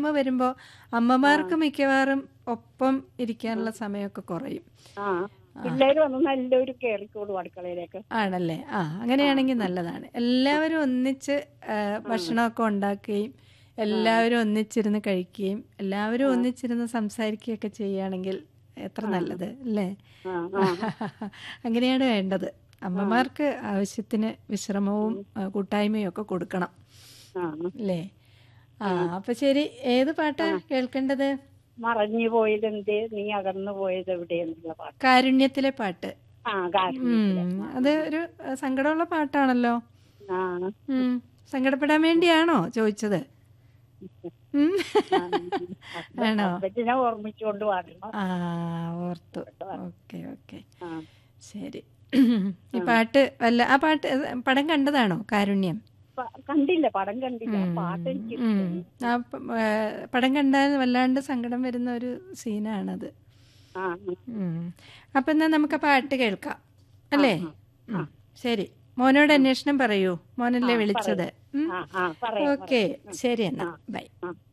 Time വരുമ്പോൾ അമ്മമാർക്ക് മിക്കവാറും ഒപ്പം ഇരിക്കാനുള്ള സമയമൊക്കെ കുറയും ആ പിള്ളേര് വന്ന് നല്ലൊരു കേറിക്കോളും അടുക്കളയിലേക്ക് ആണല്ലേ ആ അങ്ങനെയാണെങ്കിൽ നല്ലതാണ് എല്ലാവരും ഒന്നിച്ച് ആ, ഭക്ഷണമൊക്കെ ഉണ്ടാക്കുകയും എല്ലാവരും ഒന്നിച്ചിരുന്ന് കഴിക്കുകയും എല്ലാവരും ഒന്നിച്ചിരുന്ന് സംസാരിക്കുകയൊക്കെ ചെയ്യുകയാണെങ്കിൽ എത്ര നല്ലത് അല്ലേ ആ ആ അങ്ങനെയാണ് വേണ്ടത് അമ്മമാർക്ക് ആവശ്യത്തിന് വിശ്രമവും ആ, കൂട്ടായ്മയും ഒക്കെ കൊടുക്കണം ആ അല്ലേ ആ അപ്പൊ ശരി ഏത് പാട്ടാ കേൾക്കേണ്ടത് മറഞ്ഞു പോയത് എന്തേ നീ അകന്നു പോയത് എവിടെയെന്നുള്ള പാട്ട് കാരുണ്യത്തിലെ പാട്ട് ആ കാര്യം ഉം, അത് ഒരു ആ, സങ്കടമുള്ള പാട്ടാണല്ലോ ആ ഉം, സങ്കടപ്പെടാൻ വേണ്ടിയാണോ ചോദിച്ചത് ഉം. ആണോ ഹസ്ബൻഡിനെ ഓർമ്മിച്ചുകൊണ്ട് പാടണം ആ ഓർത്തു ഓക്കെ ഓക്കെ ആ ശരി ഈ പാട്ട് വല്ല ആ പാട്ട് പടം കണ്ടതാണോ കാരുണ്യം പ- കണ്ടില്ല പടം കണ്ടില്ല ആ പാട്ട് എനിക്ക് ഉം. ആ പ- ഏ, പടം കണ്ടാൽ വല്ലാണ്ട് സങ്കടം വരുന്ന ഒരു സീനാണത് ആ ഉം. അപ്പൊ എന്നാ നമുക്ക് ആ പാട്ട് കേൾക്കാം അല്ലേ ഉം. ശരി മോനോട് അന്വേഷണം പറയൂ മോനല്ലേ വിളിച്ചത് ഉം. ആ ആ പറയാം ഓക്കെ ശരി എന്നാ ബൈ ആ